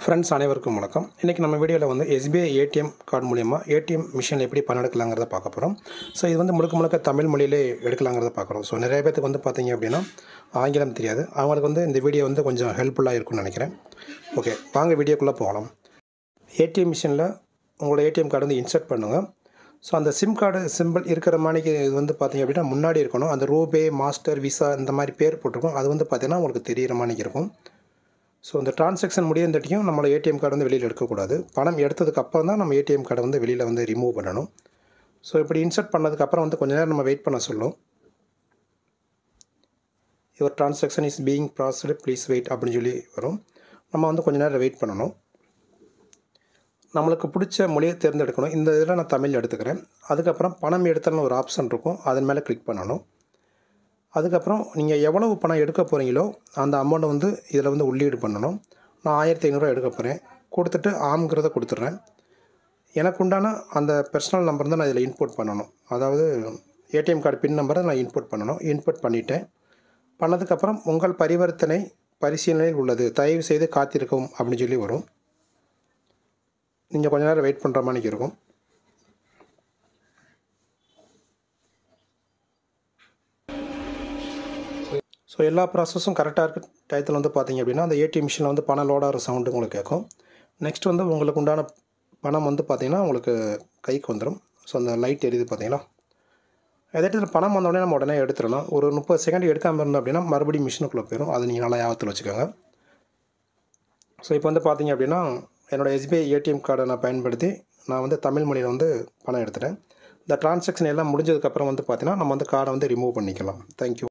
friends அனைவருக்கும் வணக்கம் இன்றைக்கி நம்ம வீடியோவில் வந்து எஸ்பிஐ ஏடிஎம் கார்டு மூலிமா ஏடிஎம் மிஷினில் எப்படி பணம் எடுக்கலாங்கிறத பார்க்க போகிறோம் ஸோ இது வந்து முழுக்க முழுக்க தமிழ் மொழியிலே எடுக்கலாங்கிறத பார்க்குறோம் ஸோ நிறைய பேத்துக்கு வந்து பார்த்தீங்க அப்படின்னா ஆங்கிலம் தெரியாது அவங்களுக்கு வந்து இந்த வீடியோ வந்து கொஞ்சம் ஹெல்ப்ஃபுல்லாக இருக்கும்னு நினைக்கிறேன் ஓகே வாங்க வீடியோக்குள்ளே போகலாம் ஏடிஎம் மிஷினில் உங்களோட ஏடிஎம் கார்டு வந்து இன்சர்ட் பண்ணுங்கள் ஸோ அந்த சிம் கார்டு சிம்பிள் இருக்கிற மாதிரிக்கு இது வந்து பார்த்தீங்க அப்படின்னா முன்னாடி இருக்கணும் அந்த ரூபே மாஸ்டர் விசா இந்த மாதிரி பேர் போட்டிருக்கும் அது வந்து பார்த்தீங்கன்னா உங்களுக்கு தெரியிற மாதிரி இருக்கும் ஸோ இந்த டிரான்சாக்ஷன் முடியந்தட்டியும் நம்மளோட ஏடிஎம் கார்டு வந்து வெளியில் எடுக்கக்கூடாது பணம் எடுத்ததுக்கு அப்புறம் தான் நம்ம ஏடிஎம் கார்டை வந்து வெளியில் வந்து ரிமூவ் பண்ணணும் ஸோ இப்படி இன்சர்ட் பண்ணதுக்கப்புறம் வந்து கொஞ்ச நேரம் நம்ம வெயிட் பண்ண சொல்லும் your transaction is being processed please wait அப்படின்னு சொல்லி வரும் நம்ம வந்து கொஞ்ச நேரம் வெயிட் பண்ணணும் நம்மளுக்கு பிடிச்ச மொழியை தேர்ந்தெடுக்கணும் இந்த இதில் நான் தமிழ் எடுத்துக்கிறேன் அதுக்கப்புறம் பணம் எடுத்தல்னு ஒரு ஆப்ஷன் இருக்கும் அதன் மேலே கிளிக் பண்ணணும் அதுக்கப்புறம் நீங்கள் எவ்வளவு பணம் எடுக்க போகிறீங்களோ அந்த அமௌண்ட்டை வந்து இதில் வந்து உள்ளீடு பண்ணணும் நான் ஆயிரத்தி ஐநூறுரூவா எடுக்க போகிறேன் கொடுத்துட்டு ஆம்ங்கிறத கொடுத்துட்றேன் எனக்கு உண்டான அந்த பர்சனல் நம்பர் தான் நான் இதில் இன்புட் பண்ணணும் அதாவது ஏடிஎம் கார்டு பின் நம்பரை நான் இன்புட் பண்ணணும் இன்புட் பண்ணிட்டேன் பண்ணதுக்கப்புறம் உங்கள் பரிவர்த்தனை பரிசீலனையில் உள்ளது தயவு செய்து காத்திருக்கவும் அப்படின்னு சொல்லி வரும் நீங்கள் கொஞ்ச நேரம் வெயிட் பண்ணுற மாதிரி இருக்கும் ஸோ எல்லா ப்ராசஸும் கரெக்டாக இருக்க டயத்தில் வந்து பார்த்தீங்க அப்படின்னா அந்த ஏடிஎம் மிஷினில் வந்து பணம் லோடாகிற சவுண்டு உங்களுக்கு கேட்கும் நெக்ஸ்ட் வந்து உங்களுக்கு உண்டான பணம் வந்து பார்த்திங்கன்னா உங்களுக்கு கைக்கு வந்துடும் ஸோ அந்த லைட் எரியுது பார்த்தீங்களா எதாட்டில் பணம் வந்தோடனே நம்ம உடனே எடுத்துடணும் ஒரு முப்பது செகண்ட் எடுக்காமல் இருந்தோம் அப்படின்னா மறுபடியும் மிஷினுக்குள்ளே போயிடும் அது நீங்கள் நல்லா ஞாபகத்தில் வச்சுக்கோங்க ஸோ இப்போ வந்து பார்த்தீங்க அப்படின்னா என்னோடய எஸ்பிஐ ஏடிஎம் கார்டை நான் பயன்படுத்தி நான் வந்து தமிழ் மொழியில் வந்து பணம் எடுத்துட்டேன் இந்த டிரான்சாக்ஷன் எல்லாம் முடிஞ்சதுக்கப்புறம் வந்து பார்த்தீங்கன்னா நம்ம வந்து கார்டை வந்து ரிமூவ் பண்ணிக்கலாம் தேங்க்யூ